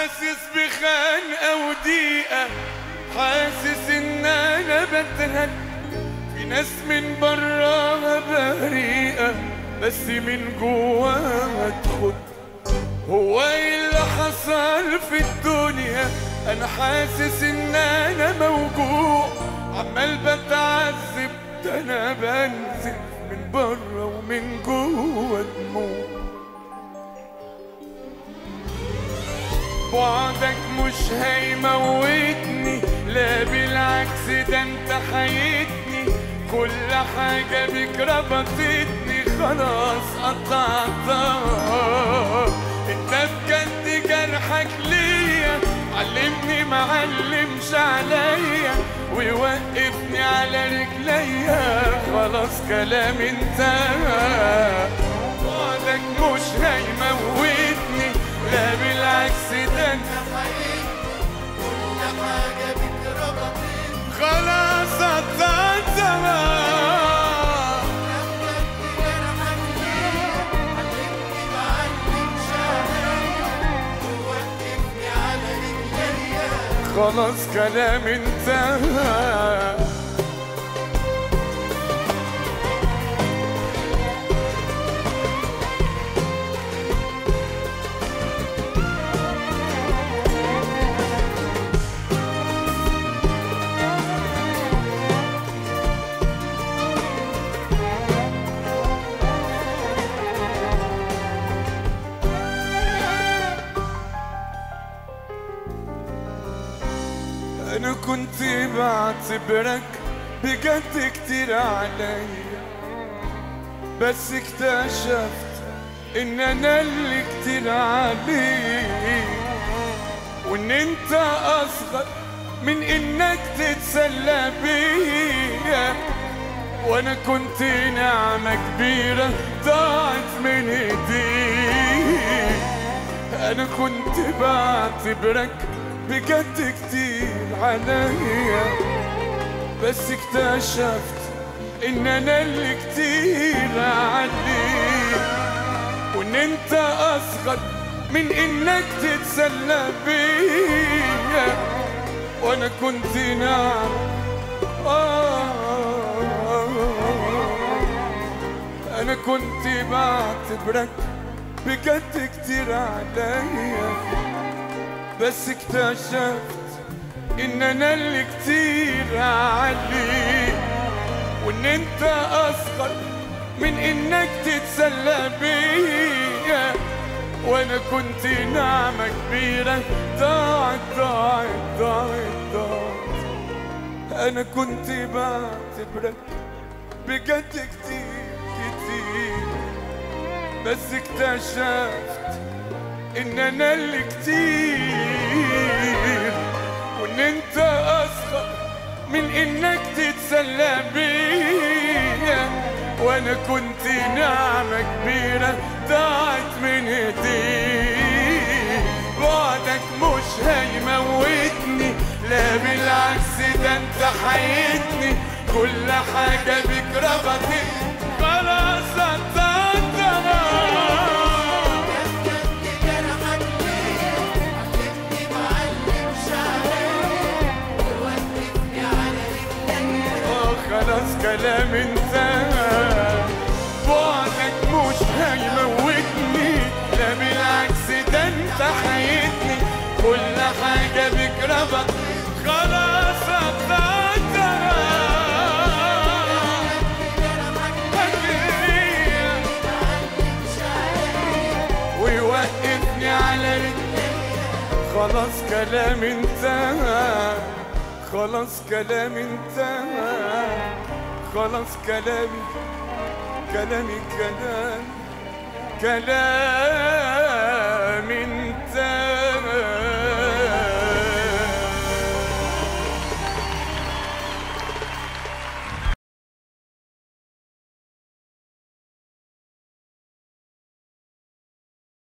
حاسس بخنقة وضيقة حاسس ان انا بتهد في ناس من براها بريئة بس من جواها تخد هو ايه اللي حصل في الدنيا انا حاسس ان انا موجوع عمال بتعذب ده انا بنزل من بره ومن جوه دموع بعدك مش هيموتني لا بالعكس ده انت حيتني كل حاجة بك ربطتني خلاص قطعتها انت بجد جرحك ليا علمني معلمش عليا ويوقفني على رجليا خلاص كلام انتهى بعدك مش هيموتني لا بالعكس ده انت خلاص قطعتها خلاص كلام انتهى انا كنت بعتبرك بجد كتير عليا بس اكتشفت ان انا اللي كتير عليك وان انت اصغر من انك تتسلى بيا وانا كنت نعمة كبيرة ضاعت من ايديك انا كنت بعتبرك بجد كتير عليا بس اكتشفت ان انا اللي كتير عليك وان انت اصغر من انك تتسلى بيا وانا كنت نعم آه انا كنت بعتبرك بجد كتير عليا بس اكتشفت ان انا اللي كتير عليك وان انت اصغر من انك تتسلى بيا وانا كنت نعمة كبيرة ضاعت ضاعت ضاعت ضاعت انا كنت بعتبرك بجد كتير كتير بس اكتشفت ان انا اللي كتير وان انت اصغر من انك تتسلى بيا وانا كنت نعمة كبيرة ضاعت من ايديك بعدك مش هيموتني لا بالعكس ده انت حيتني كل حاجة بك ربطتني خلاص قطعتها آه خلاص كلام انتهى بعدك مش هيموتني لا بالعكس ده انت حيتني كل حاجة بك ربط خلاص قطعتها فاكرية ويوقفني على رجلي خلاص كلام انتهى خلاص كلام انتهى خلاص كلامي كلامي كلام كلام